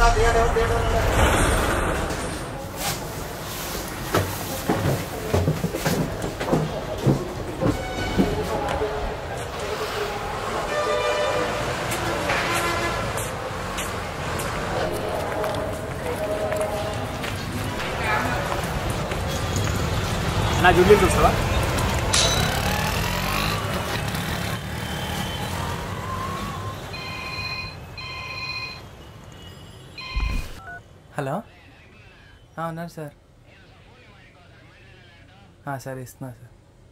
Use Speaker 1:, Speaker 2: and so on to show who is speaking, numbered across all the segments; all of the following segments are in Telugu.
Speaker 1: నా జూబ్లీ చూస్తావా
Speaker 2: హలో ఆ, ఉన్నారు సార్ ఆ, సరే ఇస్తున్నా సార్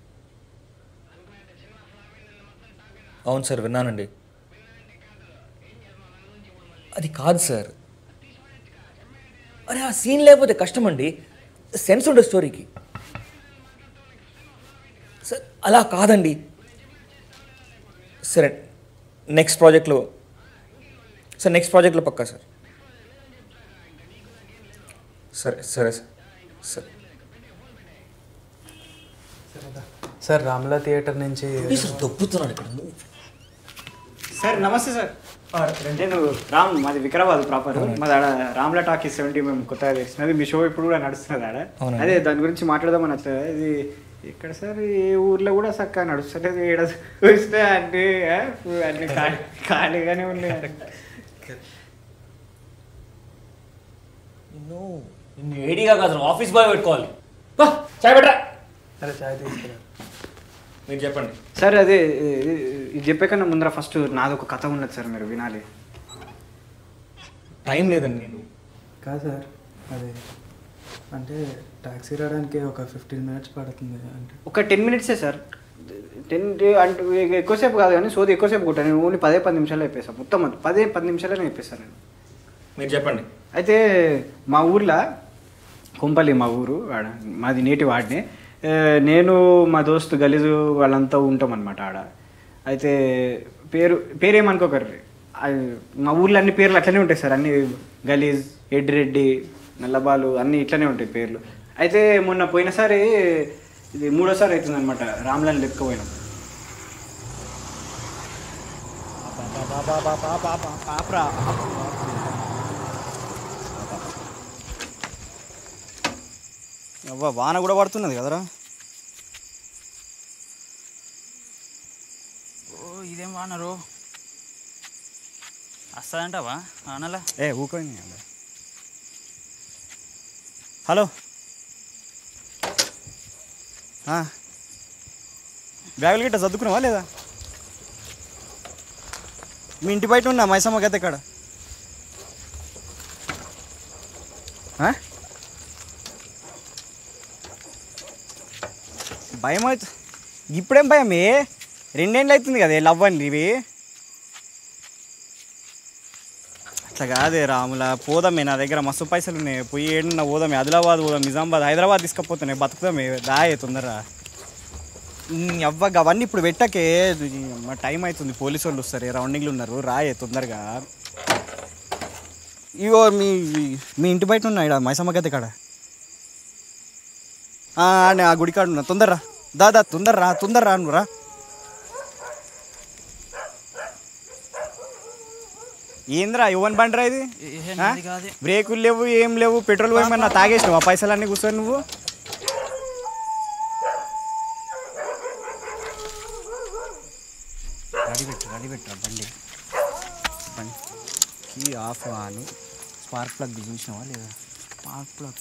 Speaker 3: అవును సార్ విన్నానండి అది కాదు సార్ అరే ఆ సీన్ లేకపోతే కష్టం అండి సెన్స్ ఉండే స్టోరీకి సార్ అలా కాదండి సరే నెక్స్ట్ ప్రాజెక్ట్లో సార్ నెక్స్ట్ ప్రాజెక్ట్లో పక్కా సార్ సరే సరే సార్ సరే
Speaker 2: సార్ రామ్లా థియేటర్ నుంచి
Speaker 3: సార్ దొబ్బుతున్నాడు ఇక్కడ
Speaker 1: సార్ నమస్తే సార్ నేను రామ్ మాది వికారాబాద్ ప్రాపర్ మాది ఆడ రామ్లా టాకీస్ సెవెంటీ మేము కొత్తగా తెచ్చినది మీ షో ఇప్పుడు కూడా నడుస్తున్నది ఆడ
Speaker 3: అవునండి.
Speaker 1: అదే దాని గురించి మాట్లాడదామని వచ్చా ఇది ఇక్కడ సార్ ఏ ఊర్లో కూడా చక్కగా నడుస్తలేదు ఏడ వస్తే అన్ని ఆ, అన్ని ఖాళీ ఖాళీగానే ఉన్నాయి
Speaker 3: నిన్ను నిన్ను ఏడీగా కాదు ఆఫీస్ బాయ్ పెట్టుకోవాలి బా, చాయ్ పెట్టరా
Speaker 2: సరే చాయ్ తీసుకురా
Speaker 3: మీరు చెప్పండి
Speaker 1: సార్ అదే ఇది ఇది చెప్పే కన్నా ముందర ఫస్ట్ నాది ఒక కథ ఉన్నది సార్ మీరు వినాలి
Speaker 3: టైం లేదండి
Speaker 2: కాదు సార్ అది అంటే ట్యాక్సీ రావడానికి ఒక ఫిఫ్టీన్ మినిట్స్ పడుతుంది అంటే
Speaker 1: ఒక టెన్ మినిట్సే సార్ టెన్ అంటే ఎక్కువసేపు కాదు కానీ సోది ఎక్కువసేపు కొట్టాను నేను ఓన్లీ పదే పది నిమిషాలు అయిపోయాను మొత్తం అది పదే పది నిమిషాలే అయిపోయాను నేను
Speaker 3: మీరు చెప్పండి
Speaker 1: అయితే మా ఊర్లో కుంపల్లి మా ఊరు ఆడ మాది నేటి వాడిని ఆ, నేను మా దోస్తు గలీజు వాళ్ళంతా ఉంటాం అనమాట ఆడ అయితే పేరు పేరేమనుకోకర్రి అది మా ఊర్లో అన్ని పేర్లు అట్లనే ఉంటాయి సార్ అన్ని గలీజ్ ఎడ్డిరెడ్డి నల్లబాలు అన్నీ ఇట్లనే ఉంటాయి పేర్లు అయితే మొన్న పోయినసారి ఇది మూడోసారి అవుతుంది అనమాట రామ్లాన్ లెక్కపోయినాం
Speaker 4: అవ్వ వాన కూడా పడుతున్నది కదరా
Speaker 5: ఓ ఇదేం వానరు వస్తుందంటావా వానలా
Speaker 4: ఏ ఊకోండి హలో ఆ. బ్యాగులు గిట్ట చదువుకున్నావా లేదా మీ ఇంటి బయట ఉన్నా మైసమ్మ గత ఇక్కడ ఆ? భయం అవుతుంది ఇప్పుడేం భయం ఏ రెండేళ్ళు అవుతుంది కదా లవ్ అండి ఇవి అట్లా కాదే రాముల పోదామే నా దగ్గర మస్తు పైసలు ఉన్నాయి పోయి ఏడున్న పోదామే ఆదిలాబాద్ పోదాం నిజామాబాద్ హైదరాబాద్ తీసుకపోతున్నాయి బతుకుదామే దాయే తొందరరా అవ్వ అవన్నీ ఇప్పుడు పెట్టకే మా టైం అవుతుంది పోలీసు వాళ్ళు వస్తారు రౌండింగ్లు ఉన్నారు రాయే తొందరగా ఇగో మీ మీ ఇంటి బయట ఉన్నా ఇక్కడ మైసమ్మ గద్దె కాడ ఆ, ఆడనే ఆ గుడి కాడ ఉన్నా తొందరరా దా దా తొందరరా తొందరరా నువ్వురా ఏంద్రా యువన్ బండరా ఇది
Speaker 5: ఏ,
Speaker 4: ఆ?
Speaker 5: నాది కాదే.
Speaker 4: బ్రేకులు లేవు ఏం లేవు పెట్రోల్ పోయమన్నా తాగేసినావు ఆ పైసలన్నీ కూర్చొని నువ్వు రెడీ పెట్టు రెడీ పెట్టు బండి బండి key off on spark plug చూసినావా లేదా స్పార్క్ ప్లగ్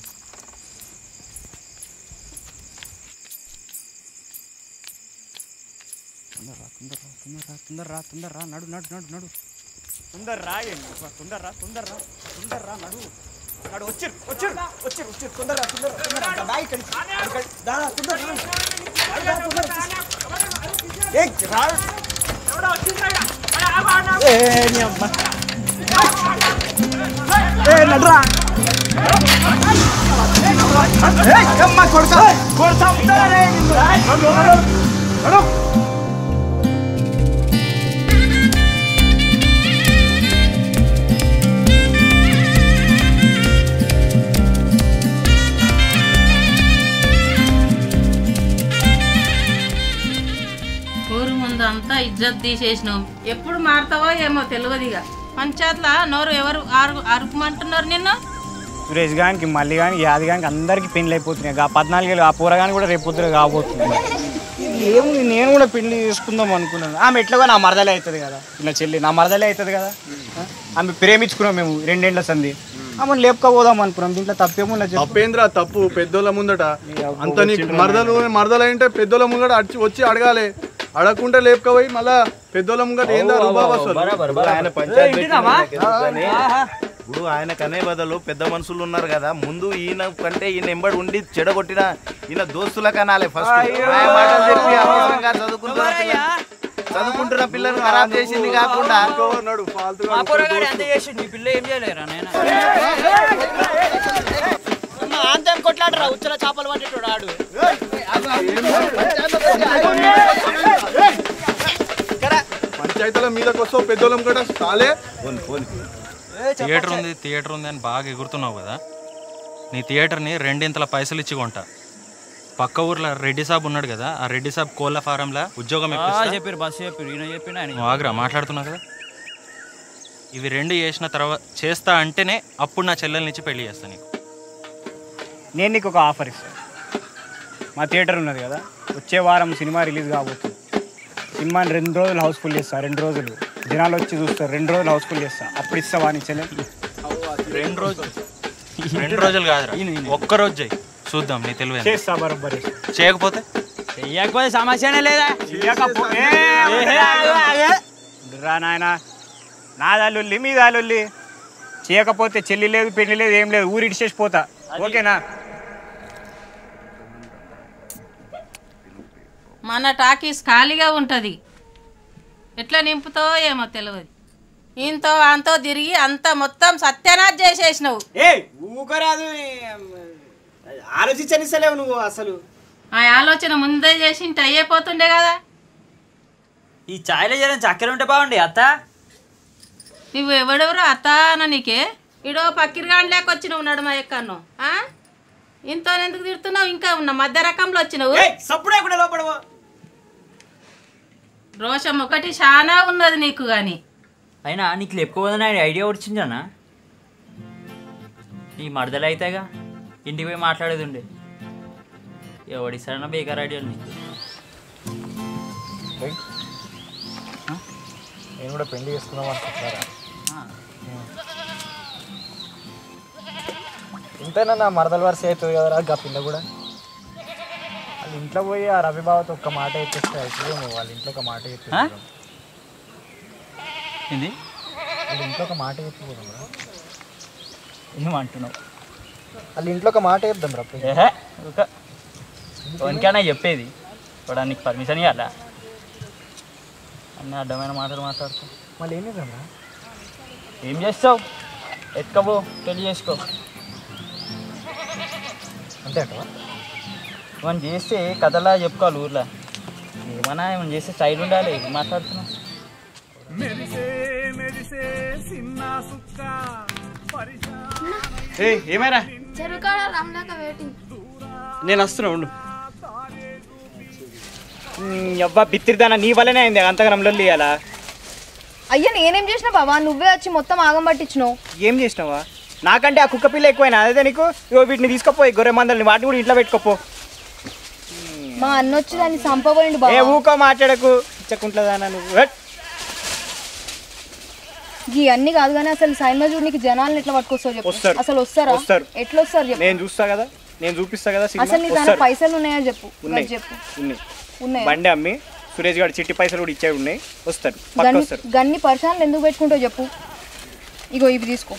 Speaker 4: తొందరరా తొందరరా తొందరరా తొందరరా తొందరరా నడు నడు నడు నడు తొందరరా ఏంటి తొందరరా తొందరరా తొందరరా నడు నడు వచ్చిరు వచ్చిరు వచ్చిరు వచ్చిరు తొందరరా తొందరరా తొందరరా దా, దా ఇక్కడికి ఇక్కడికి. దా దా, తొందరరా దా, దా, తొందరరా. ఏయ్, రా. ఏ, నీ అమ్మ. ఏ, నడురా. ఏయ్, అమ్మ, కొడతా. కొడతా ఉంటారే నిన్ను. నడు, నడు, నడు.
Speaker 6: ఊరు ముందు అంతా ఇజ్జత్ తీసేసినాం ఎప్పుడు మారుతావో ఏమో తెలియదు ఇక పంచాయత్లా నోరు ఎవరు అరు అరుపుమంటున్నారు నిన్ను
Speaker 1: సురేష్ గానికి మళ్ళీ కానీ యాది గానికి అందరికి పెళ్లి అయిపోతున్నాయి ఆ పద్నాలుగేళ్ళు ఆ పూరగాని కూడా రేపు పొద్దున కాబోతుంది ఏముంది నేను కూడా పెళ్లి చేసుకుందాం అనుకున్నాను ఆమె ఎట్లాగో నా మరదలే అవుతుంది కదా ఇలా చెల్లి నా మరదలే అవుతుంది కదా ఆ? ఆమె ప్రేమించుకున్నాం మేము రెండేళ్ల సంది ఆమె లేపుకపోదాం అనుకున్నాం దీంట్లో తప్పేముందా చెప్పు
Speaker 7: తప్పేంద్రా తప్పు పెద్దోళ్ళ ముందట అంత నీకు మరదలు మరదలు అంటే పెద్దోళ్ళ ముంగట అడిచి వచ్చి అడగాలి అడగకుంటే లేపుకపోయి మళ్ళా పెద్దోళ్ళ ముంగట ఏందా రుబాబ్ అసలు
Speaker 8: ఆయన పంచాయతీ పెట్టిన కానీ ఇప్పుడు ఆయన కనే బదులు పెద్ద మనుషులు ఉన్నారు కదా ముందు ఈయన కంటే ఈయన ఎంబడి ఉండి చెడగొట్టిన ఈయన దోస్తుల కనాలి ఫస్ట్ మాటలు చెప్పి అనవసరంగా చదువుకుంటున్న పిల్లలు- చదువుకుంటున్న పిల్లలు ఖరాబ్ చేసింది కాకుండా
Speaker 7: నడు ఫాల్తుగా
Speaker 5: మా పొరగాడు ఎంత చేసి నీ పిల్ల ఏం చేయలేరా నేను
Speaker 4: అంతే కొట్లాడరా ఉచ్చల చేపలు పట్టేటోడు ఆడు
Speaker 7: పంచాయతీల మీదకి వస్తావు పెద్దోళ్ళ ముంగట చాలే
Speaker 8: పోని పోని
Speaker 9: థియేటర్ ఉంది థియేటర్ ఉంది అని బాగా ఎగురుతున్నావు కదా నీ థియేటర్ని రెండింతల పైసలు ఇచ్చి కొంటా పక్క ఊర్లో రెడ్డి సాబ్ ఉన్నాడు కదా ఆ రెడ్డి సాబ్ కోళ్ళ ఫారంలో ఉద్యోగం ఇప్పిస్తా.
Speaker 5: చెప్పారు బస్సు చెప్పారు ఈయన చెప్పిన ఆయన
Speaker 9: నువ్వు ఆగ్రా మాట్లాడుతున్నావు కదా ఇవి రెండు చేసిన తర్వాత చేస్తా అంటేనే అప్పుడు నా చెల్లెల్నిచ్చి పెళ్లి చేస్తా నీకు
Speaker 1: నేను నీకు ఒక ఆఫర్ ఇస్తాను మా థియేటర్ ఉన్నది కదా వచ్చే వారం సినిమా రిలీజ్ కాబోతుంది సినిమాని రెండు రోజులు హౌస్ఫుల్ చేస్తా రెండు రోజులు జనాలు వచ్చి చూస్తారు రెండు రోజులు హౌస్ఫుల్ చేస్తా అప్పుడు ఇస్తావా నీ చెల్లెలు
Speaker 9: రెండు రోజులు రెండు రోజులు కాదురా ఒక్క రోజు చేయి చూద్దాం నీ తెలివి ఎంత.
Speaker 1: చేస్తా బరోబ్బరి
Speaker 9: చేయకపోతే
Speaker 5: చెయ్యకపోతే సమస్యనే లేదా
Speaker 1: రా నాయన నాదాలుల్లి మీ దాలుల్లి చేయకపోతే చెల్లి లేదు పెళ్లి లేదు ఏం లేదు ఊరి ఇడిచేసి పోతా ఓకేనా
Speaker 6: మన టాకీస్ ఖాళీగా ఉంటుంది ఎట్లా నింపుతావో ఏమో తెలియదు ఈయనతో అంతో తిరిగి అంత మొత్తం సత్యనాథ్ చేసేసినావు
Speaker 4: ఏ ఊకరాదు ఆలోచించనిస్తలేవు నువ్వు అసలు
Speaker 6: ఆ ఆలోచన ముందే చేసింటే అయిపోతుండే కదా
Speaker 5: ఈ ఛాయలో చేయడం చక్కెర ఉంటే బాగుండి అత్త
Speaker 6: నువ్వు ఎవడెవరో అత్తాన నీకే ఇడో పక్కిరిగాని లేక వచ్చినావు నడుమ ఎక్కను ఇంత ఎందుకు తిడుతున్నావు ఇంకా ఉన్న మధ్య రకంలో వచ్చినావు
Speaker 4: సప్పుడే కూడా లోపడవు
Speaker 6: రోషం ఒకటి చాలా ఉన్నది నీకు గాని
Speaker 5: అయినా నీకు లేపుకోవద్దని ఐడియా వచ్చింది అన్న ఈ మరదలు అయితేగా ఇంటికి పోయి మాట్లాడేది ఉండే ఎవడిస్తారన్నా బేకార్ ఐడియా నీకు
Speaker 1: నేను కూడా పెళ్లి చేసుకుందాం అనుకుంటున్నారా ఇంతైనా నా మరదల వరుస అవుతుంది కదరా గా పిల్ల కూడా వాళ్ళ ఇంట్లో పోయి ఆ రవి బావతో ఒక్క మాట ఎత్తేస్తే అవుతుందేమో వాళ్ళ ఇంట్లో ఒక మాట ఎత్తుకుందాం
Speaker 5: ఏంది
Speaker 1: వాళ్ళ ఇంట్లో ఒక మాట ఎత్తుకుందాం రా
Speaker 5: ఏమంటున్నావు
Speaker 1: వాళ్ళ ఇంట్లో ఒక మాట చెప్దాం రా పోయి.
Speaker 5: ఏహే ఒక ఎవరికైనా చెప్పేది కూడా నీకు పర్మిషన్ ఇవ్వాలా అన్ని అడ్డమైన మాటలు మాట్లాడుతావు
Speaker 1: మళ్ళీ ఏం చేద్దాం రా
Speaker 5: ఏం చేస్తావు ఎత్తుకోబో పెళ్లి చేసుకో
Speaker 1: అంతే అంటవా
Speaker 5: మనం చేస్తే కథలా చెప్పుకోవాలి ఊర్లో ఏమన్నా ఏమైనా చేస్తే స్టైల్ ఉండాలి ఏం మాట్లాడుతున్నావు
Speaker 4: ఏ ఏమైనా
Speaker 10: చెరుకాడ రామ్లాక వెయిటింగ్
Speaker 4: నేను వస్తున్నా ఉండు
Speaker 1: అబ్బా బిత్తిరిదానా నీ వల్లనే అయింది అంతగా లొల్లి ఇయ్యాలా
Speaker 10: అయ్యా నేనేం చేసిన బాబా నువ్వే వచ్చి మొత్తం ఆగం పట్టించినావు
Speaker 1: ఏం చేసినావా నాకంటే ఆ కుక్క పిల్ల ఎక్కువైనా అదే నీకు ఇగో వీటిని తీసుకుపోయి గొర్రె మందల్ని వాటిని కూడా ఇంట్లో పెట్టుకోపో
Speaker 10: మా అన్న వచ్చి దాన్ని చంపబోయిండు
Speaker 1: ఏ
Speaker 10: బాబా
Speaker 1: ఊకో మాట్లాడకు ఇచ్చకుంటుందానా నువ్వు హట్.
Speaker 10: ఈ అన్ని కాదు కానీ అసలు సైన్మా చూడు నీకు జనాలను ఎట్లా పట్టుకొస్తావు చెప్పు
Speaker 1: వస్తారు.
Speaker 10: అసలు వస్తారా
Speaker 1: వస్తారు.
Speaker 10: ఎట్లా వస్తారు చెప్పు
Speaker 1: నేను చూస్తా కదా నేను చూపిస్తా కదా సినిమా
Speaker 10: అసలు నీ దాని
Speaker 1: వస్తారు.
Speaker 10: పైసలు ఉన్నాయా చెప్పు
Speaker 1: ఉన్నాయి
Speaker 10: అది చెప్పు
Speaker 1: ఉన్నాయి
Speaker 10: ఉన్నాయా
Speaker 1: బండి అమ్మి సురేష్ గారు చిట్టి పైసలు కూడా ఇచ్చేవి ఉన్నాయి వస్తారు పక్క
Speaker 10: గన్ని
Speaker 1: వస్తారు
Speaker 10: గన్ని పరిశాలను ఎందుకు పెట్టుకుంటావు చెప్పు ఇగో ఇవి తీసుకో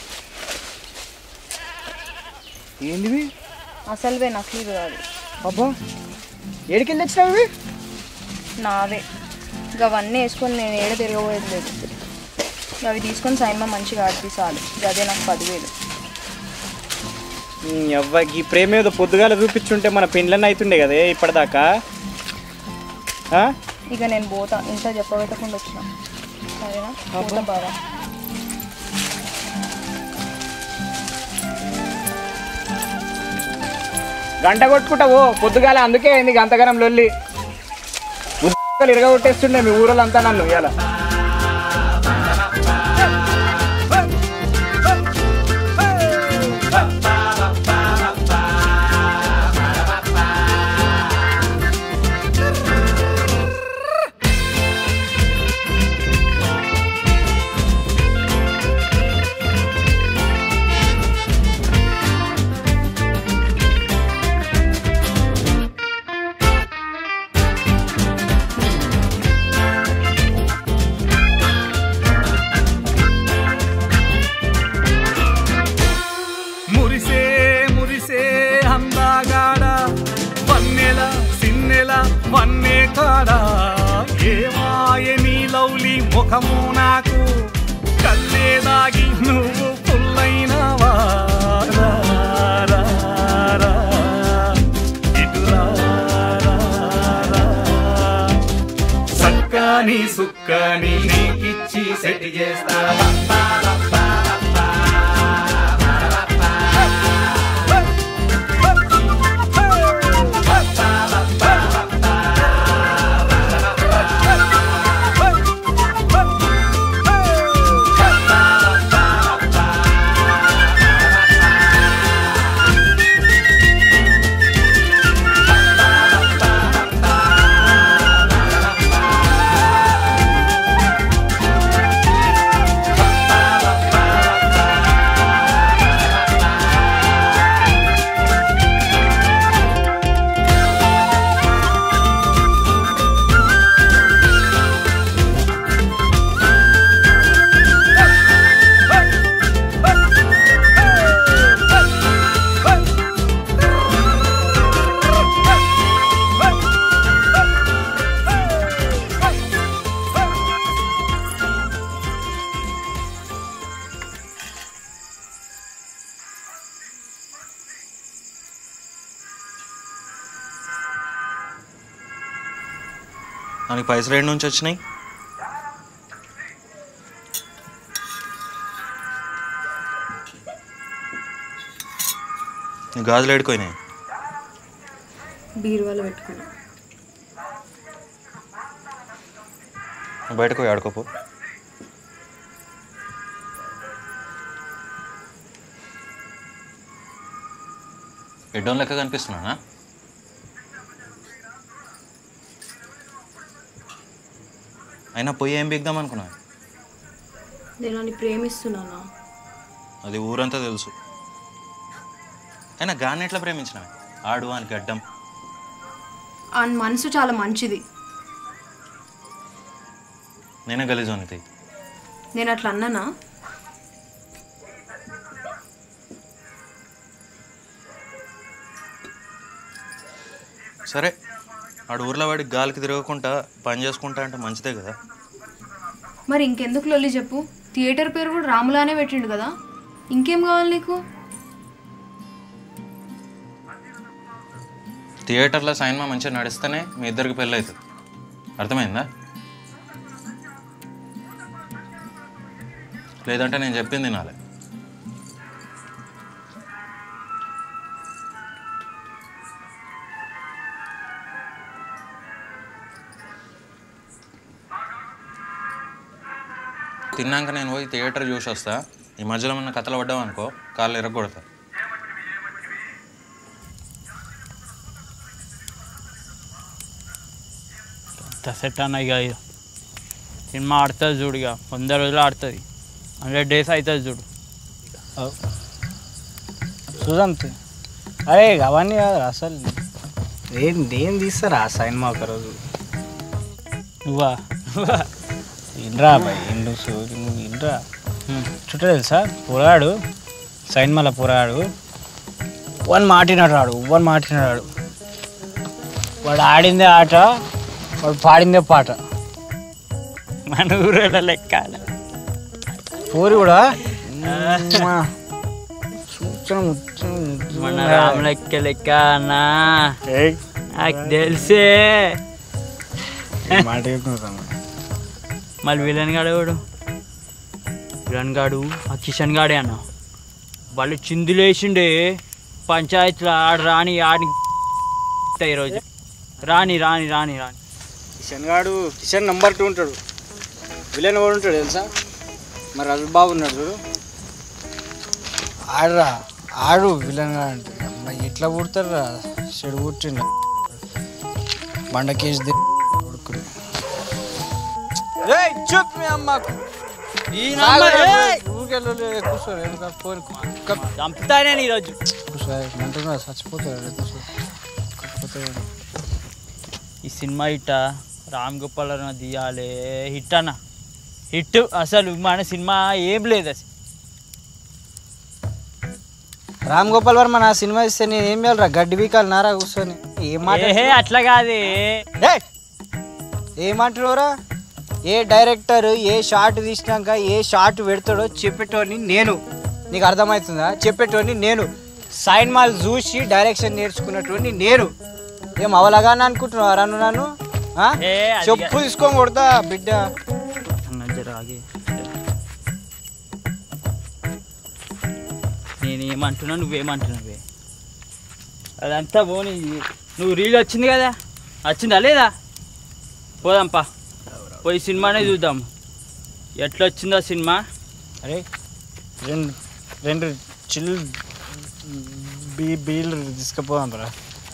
Speaker 1: ఏంటివి
Speaker 10: అసలువే నకిలీ కాదు
Speaker 1: అబ్బా ఏడికెళ్ళి తెచ్చినావు ఇవి
Speaker 10: నావే ఇక అవన్నీ వేసుకొని నేను ఏడ తిరగబోయేది లేదు అవి తీసుకొని సైన్మా మంచిగా ఆడిపి చాలు అదే నాకు పదివేలు
Speaker 1: ఈ అవ్వ ఈ ప్రేమ ఏదో పొద్దుగాల చూపించుంటే మన పెండ్లన్న అవుతుండే కదా ఇప్పటిదాకా ఆ?
Speaker 10: ఇక నేను పోతా ఇంట్లో చెప్పబెట్టకుండా వచ్చిన సరేనా పోతా బాగా
Speaker 1: గంట కొట్టుకుంటావు పొద్దుగాల అందుకే అయింది గంతగనం లొల్లి బుద్ధలు ఇరగొట్టేస్తుండే మీ ఊరోళ్ళంతా నన్ను ఇవాళ
Speaker 11: మాయ నీ లౌలి ముఖము నాకు కల్లేదాగి నువ్వు పుల్లైనవా రా, రా, రా. ఇటు రా, రా, రా. సక్కాని సుక్కాని నీకిచ్చి సెట్ చేస్తా
Speaker 9: మనకి పైసలు ఏడు నుంచి వచ్చినాయి నీ గాజులు ఏడుకోయినాయి
Speaker 10: బీరువాలో పెట్టుకున్నా
Speaker 9: బయటకు పోయి ఆడుకోపో ఎడ్డోన్ లెక్క కనిపిస్తున్నానా అయినా పోయి ఏం బిగ్దాం అనుకున్నా
Speaker 10: నేను అని ప్రేమిస్తున్నానా
Speaker 9: అది ఊరంతా తెలుసు అయినా గాన్ని ఎట్లా ప్రేమించిన ఆడు అని గడ్డం
Speaker 10: ఆ మనసు చాలా మంచిది
Speaker 9: నేనే గలీజోనిది
Speaker 10: నేను అట్లా అన్నానా
Speaker 9: సరే ఆడు ఊర్లో వాడికి గాలికి తిరగకుండా పని చేసుకుంటా అంటే మంచిదే కదా
Speaker 10: మరి ఇంకెందుకు లొల్లి చెప్పు థియేటర్ పేరు కూడా రాములానే పెట్టిండు కదా ఇంకేం కావాలి నీకు
Speaker 9: థియేటర్లో సినిమా మంచిగా నడిస్తేనే మీ ఇద్దరికి పెళ్ళి అవుతుంది అర్థమైందా లేదంటే నేను చెప్పింది నాలే తిన్నాక నేను పోయి థియేటర్ చూసి వస్తా ఈ మధ్యలో ఉన్న కథలు పడ్డావు అనుకో కాళ్ళు ఎరగొడతా
Speaker 5: సెట్ అన్న ఇక ఇక. సినిమా ఆడుతుంది చూడు ఇక వంద రోజులు ఆడుతుంది హండ్రెడ్ డేస్ అవుతుంది చూడు
Speaker 1: సుజంత్ అరే అవన్నీ కాదు అసలు ఏం ఏం తీస్తారా ఆ సినిమా ఒకరోజు
Speaker 5: నువ్వా
Speaker 1: ఇండ్రా బాయ్ ఇండు సూర్యు నువ్వు ఇండ్రా చుట్టూ తెలుసా పురాడు సైన్మల పురాడు వన్ మాటినాడు రాడు వన్ మాటినాడు వాడు ఆడిందే ఆట వాడు పాడిందే పాట
Speaker 5: మన ఊరిలో లెక్క
Speaker 1: పూరి కూడా ఉమ్మా. చూచన ముచ్చన ముచ్చన.
Speaker 5: మన రామ్ లెక్క లెక్క అన్నా నాకు తెలిసే
Speaker 1: మాట చెప్తున్నాను
Speaker 5: మళ్ళీ విలన్ గాడు ఎవడు విలన్ గాడు ఆ కిషన్ గాడే అన్న వాళ్ళు చిందులేసిండే పంచాయతీలో ఆడు రాని ఆడిని ఈరోజు రాని రాని రాని రాని
Speaker 1: కిషన్ గాడు కిషన్ నంబర్ టూ ఉంటాడు విలన్ కూడా ఉంటాడు తెలుసా మరి రవి బాబు ఉన్నాడు చూడు ఆడరా ఆడు విలన్ గా అంటే అమ్మాయి ఎట్లా పుడతారు రా చెడు పుట్టిండు బండ కేసు ది- కొడుకుని. ఏయ్ చూప్ మీ అమ్మకు
Speaker 5: ఈ నంబర్ ఏయ్!
Speaker 1: ఊరికెళ్ళు కూర్చో ఎందుకు ఫోన్
Speaker 5: చంపుతా నేను ఈరోజు
Speaker 1: కూర్చో మంటున్నా చచ్చిపోతాడు కూర్చో చచ్చిపోతాడు
Speaker 5: ఈ సినిమా హిట్ రామ్ గోపాల్ అన్న తీయాలి హిట్ అన్న హిట్ అసలు మన సినిమా ఏం లేదు అసలు
Speaker 1: రామ్ గోపాల్ వర్మ నా సినిమా ఇస్తే నేను ఏం చేయాలరా గడ్డి బీకాలి నారా కూర్చొని ఏం మాట
Speaker 5: ఏహే అట్లా కాదే
Speaker 1: ఏయ్! ఏమంటున్నావురా ఏ డైరెక్టర్ ఏ షాట్ తీసినాక ఏ షాట్ పెడతాడో చెప్పేటోని నేను నీకు అర్థమవుతుందా చెప్పేటోని నేను సైన్మాల్ చూసి డైరెక్షన్ నేర్చుకున్నటువంటి నేను ఏం అవలగానే అనుకుంటున్నావా నన్ను నన్ను ఆ?
Speaker 5: ఏ, అది
Speaker 1: చెప్పు తీసుకొని కొడతా బిడ్డ
Speaker 5: అన్న జర ఆగి నేనేమంటున్నా నువ్వేమంటున్నావే అదంతా పోనీ నువ్వు రీల్ వచ్చింది కదా వచ్చిందా లేదా పోదాంపా పోయి సినిమానే చూద్దాం ఎట్లా వచ్చిందా సినిమా
Speaker 1: అరే రెండు రెండు చిల్ బీ బీలు తీసుకుపోదాం రా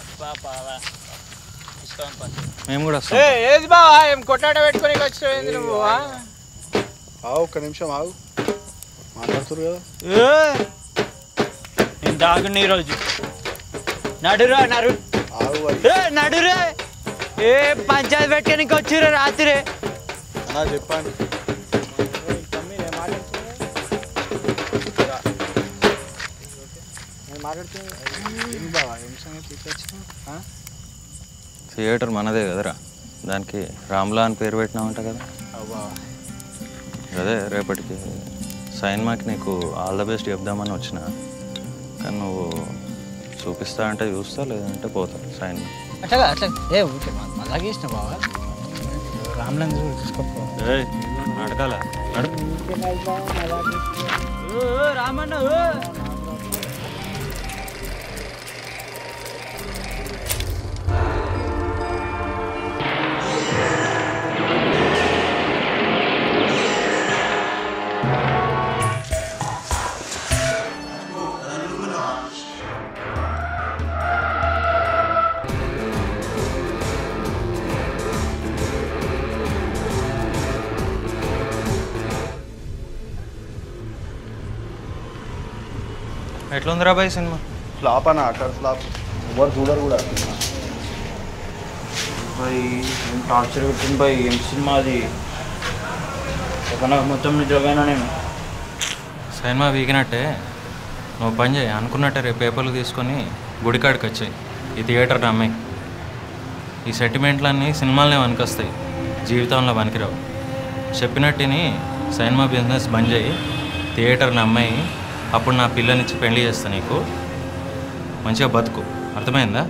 Speaker 9: మేము కూడా వస్తాం
Speaker 1: ఏ, ఏది బావా ఏం కొట్టాట పెట్టుకొని వచ్చిపోయింది నువ్వు ఆ?
Speaker 7: ఆవు ఒక్క నిమిషం ఆగు మాట్లాడుతురు కదా
Speaker 5: ఏ, నేను దాగుని ఈరోజు నడురా నడు
Speaker 7: ఆగు
Speaker 5: ఏ, నడురే ఏ పంచాయతీ పెట్టడానికి వచ్చిర్రు రాత్రి
Speaker 7: అన్నా చెప్పండి
Speaker 1: ఏం బావా ఏం సంగతి తీసుకొచ్చినావు? ఆ?
Speaker 9: థియేటర్ మనదే కదరా దానికి రామ్లా అని పేరు పెట్టినామంట కదా
Speaker 1: అవ్వా.
Speaker 9: అదే రేపటికి సైన్మాకి నీకు ఆల్ ద బెస్ట్ చెప్దామని వచ్చిన కానీ నువ్వు చూపిస్తా అంటే చూస్తా లేదంటే పోతా సైన్మా
Speaker 1: అట్లా అట్లా ఏ ఊరికే మజాక్ చేసిన బావా రామ్లంద్ తీసుకోపో
Speaker 9: ఏయ్ అడగాల అడు
Speaker 5: రామన్న
Speaker 9: ఎట్లుందిరా బాయ్ సినిమా
Speaker 7: ఫ్లాప్ అన్న అటర్ ఫ్లాప్ ఎవరు చూడరు కూడా
Speaker 5: బాయ్ ఏం టార్చర్ పెట్టింది బాయ్ ఏం సినిమా అది ఒక నాకు మొత్తం నిజమైనా నేను
Speaker 9: సినిమా వీకినట్టే నువ్వు పని చేయి అనుకున్నట్టే రేపు పేపర్లు తీసుకొని గుడికాడికి వచ్చాయి ఈ థియేటర్ అమ్మాయి ఈ సెంటిమెంట్లన్నీ సినిమాలనే వనికొస్తాయి జీవితంలో పనికిరావు చెప్పినట్టుని సినిమా బిజినెస్ బంద్ చేయి థియేటర్ని అమ్మాయి అప్పుడు నా పిల్లనిచ్చి పెళ్లి చేస్తా నీకు మంచిగా బతుకు అర్థమైందా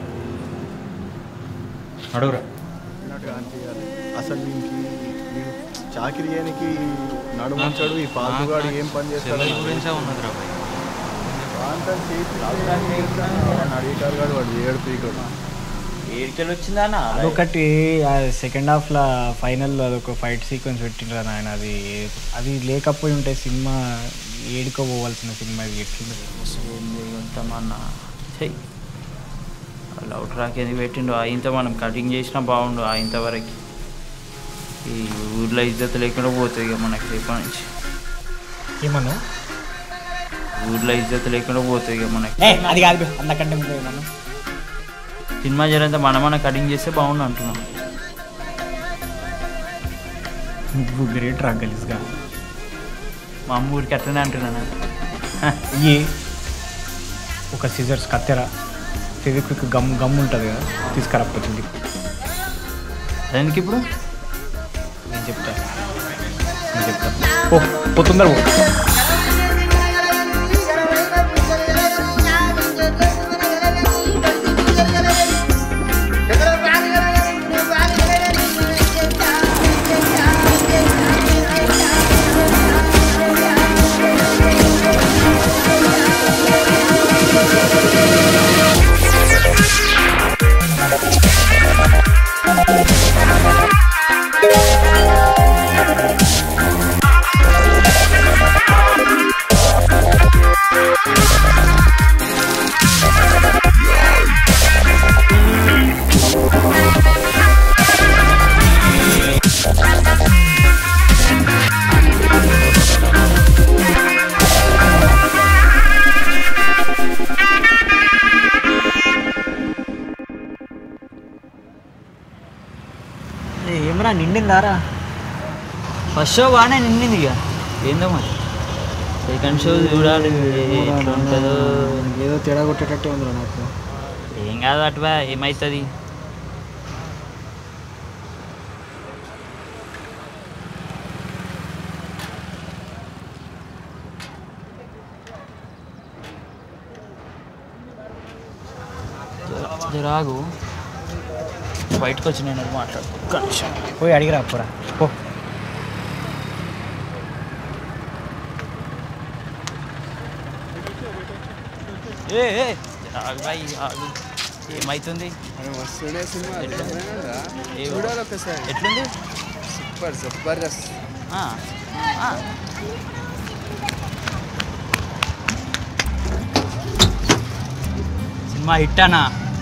Speaker 9: అడుగురా
Speaker 7: అన్నట్టుగా అనిపించాలి అసలు దీనికి వీడు చాకిరి చేయడానికి నడుమంచాడు ఈ పాల్తుగాడు ఏం పని చేస్తాడు
Speaker 9: చెల్లెల గురించే ఉన్నదిరా బాయ్
Speaker 7: అడిగారు కాడు వాడు ఏడు పీకడు
Speaker 5: ఏడికెళ్ళి వచ్చిందా
Speaker 1: అదొకటి సెకండ్ హాఫ్లో ఫైనల్ అదొక ఫైట్ సీక్వెన్స్ పెట్టిండ్రు ఆయన అది అది లేకపోయి ఉంటే సినిమా ఏడుకోపోవాల్సిన సినిమా ఇది ఎట్లుంది
Speaker 5: అన్న చెయ్యి లవ్ ట్రాక్ ఎందుకు పెట్టిండు ఇంత మనం కటింగ్ చేసినా బాగుండు ఇంతవరకు ఈ ఊర్లో ఇజ్జత్ లేకుండా పోతుంది ఇక మనకి రేపటి నుంచి
Speaker 1: ఏమన్నా
Speaker 5: ఊర్లో ఇజ్జత్ లేకుండా పోతుంది ఇక మనకి
Speaker 1: ఏ అది కాదు అంతకంటే ముందు ఏమన్నా
Speaker 5: సినిమా జరంతా మన మన కటింగ్ చేస్తే బాగుండు అంటున్నాం
Speaker 1: నువ్వు గ్రేట్ రా గలీజ్గా
Speaker 5: మా అమ్మ ఊరికి అట్లనే అంటున్నాను
Speaker 1: ఈ ఒక సిజర్స్ కత్తెర ఫెవిక్విక్ గమ్ గమ్ ఉంటుంది కదా తీసుకురాకపోతుంది
Speaker 5: దానికి ఇప్పుడు
Speaker 1: నేను చెప్తా నేను చెప్తా పో పో తొందర పో ఏమరా నిండిందారా
Speaker 5: ఫస్ట్ షో బాగానే నిండింది ఇక ఏందో మరి సెకండ్ షో చూడాలి ఎట్లా ఉంటుందో
Speaker 1: ఏదో తేడా కొట్టేటట్టే ఉందిరా నాకు
Speaker 5: ఏం కాదు అటువా ఏమవుతుంది జరాగు బయటకు వచ్చి నేను మాట్లాడు ఒక్క నిమిషం పోయి అడిగి రాపురా పో ఏ ఏ, ఆగు బాయ్, ఆగు. ఏమైతుంది
Speaker 2: వస్తుండే సినిమా
Speaker 5: ఎట్లుంది? ఏ ఊరు?
Speaker 2: చూడాలి ఒకసారి
Speaker 5: ఎట్లుంది
Speaker 2: సూపర్ జబర్దస్త్
Speaker 5: ఆ, ఆ. సినిమా హిట్ అనా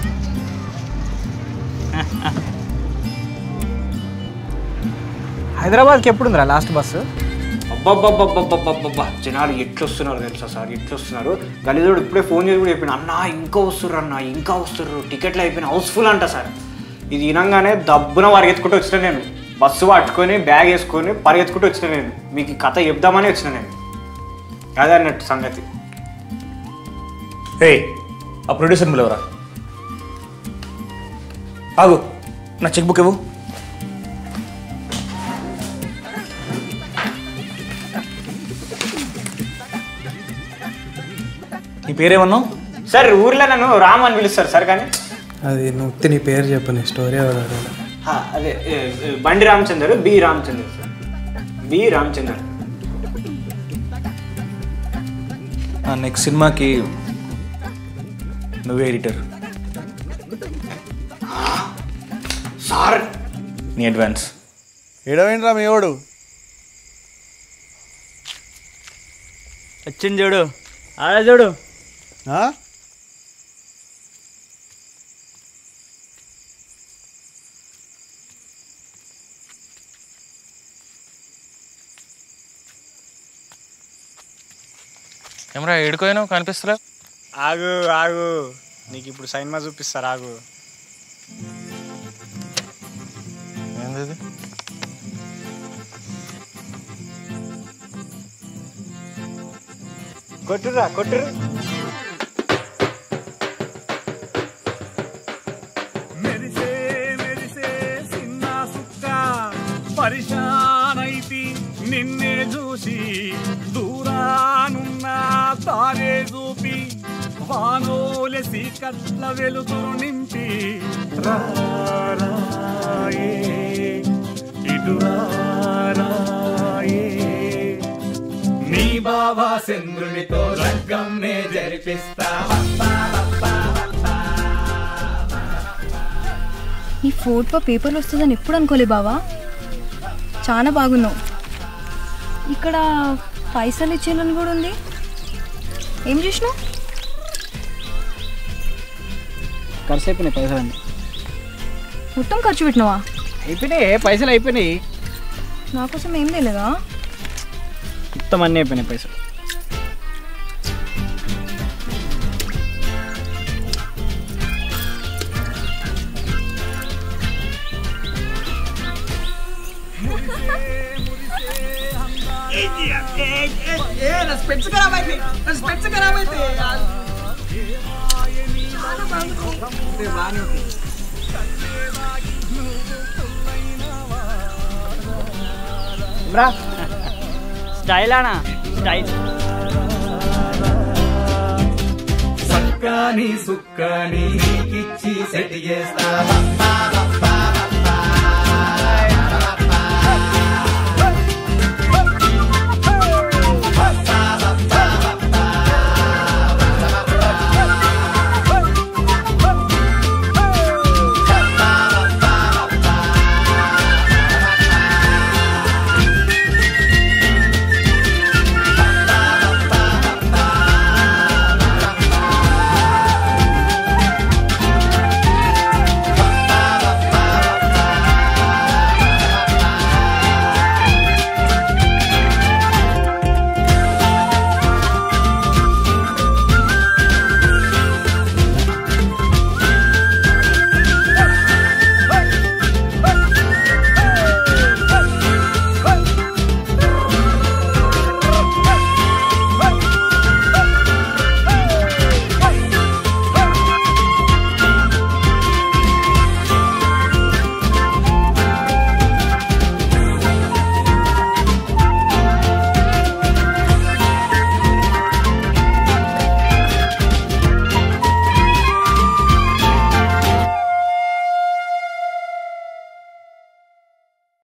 Speaker 1: హైదరాబాద్కి ఎప్పుడు ఉందిరా లాస్ట్ బస్సు అబ్బబ్బబ్బబ్బబ్బబ్బబ్బా జనాలు ఎట్లు వస్తున్నారు తెలుసా సార్ ఎట్లు వస్తున్నారు గలీజోడు ఇప్పుడే ఫోన్ చేసి కూడా చెప్పిన అన్న ఇంకా వస్తుర్రు అన్న ఇంకా వస్తుర్రు టికెట్లు అయిపోయిన హౌస్ఫుల్ అంట సార్ ఇది వినంగానే దబ్బున పరిగెత్తుకుంటూ వచ్చిన నేను బస్సు పట్టుకొని బ్యాగ్ వేసుకొని పరిగెత్తుకుంటూ వచ్చిన నేను మీకు ఈ కథ చెప్దామని వచ్చిన నేను అదే అన్నట్టు సంగతి
Speaker 3: రే ఆ ప్రొడ్యూసర్ పిలవరా ఆగు నా చెక్ బుక్ ఇవ్వు నీ పేరేమన్నావు
Speaker 1: సార్ ఊర్లో నన్ను రామ్ అని పిలుస్తారు సార్ కానీ
Speaker 2: అది నువ్వు నీ పేరు చెప్పని స్టోరీ ఎవరు అడగాలి
Speaker 1: హా, అదే ఏ, ఏ, బండి Ramachandar B Ramachandar sir B Ramachandar
Speaker 3: next సినిమాకి నువ్వే ఎడిటర్
Speaker 1: సార్
Speaker 3: నీ అడ్వాన్స్
Speaker 7: ఏడవేంట్రా మీ ఎవడు
Speaker 5: వచ్చింది చూడు ఆడ చూడు
Speaker 7: ఆ?
Speaker 9: ఏమరా ఏడుకోయినావు కనిపిస్తలే
Speaker 4: ఆగు ఆగు నీకు ఇప్పుడు సైన్మా చూపిస్తారు ఆగు
Speaker 9: ఏంది
Speaker 1: కొట్టురా కొట్టురు
Speaker 11: మెరిసే మెరిసే చిన్న సుక్క పరిశానైతి నిన్నే చూసి దూరానున్న తారే చూపి వానోలెసి కట్ల వెలుతురు నింపి రారాయే ఇటు రారాయే నీ బాబా చంద్రునితో లగ్గం నే జరిపిస్తా
Speaker 10: ఈ ఫోటో పేపర్లు వస్తుందని ఎప్పుడు అనుకోలే బావా చాలా బాగున్నావు ఇక్కడ పైసలు ఇచ్చేయాలని కూడా ఉంది ఏం చేసినావు
Speaker 1: ఖర్చు అయిపోయినాయి పైసలు అన్నీ
Speaker 10: మొత్తం ఖర్చు పెట్టినావా
Speaker 1: అయిపోయినాయి పైసలు అయిపోయినాయి
Speaker 10: నా కోసం ఏం తెలియదా
Speaker 1: మొత్తం అన్నీ అయిపోయినాయి పైసలు
Speaker 4: నా స్పెట్స్ ఖరాబ్ అయితే నా స్పెట్స్ ఖరాబ్ అయితే బాగానే ఉంది
Speaker 5: స్టైల్ అనా స్టైల్
Speaker 11: సక్కాని సుక్కని నీకిచ్చి సెట్ చేస్తా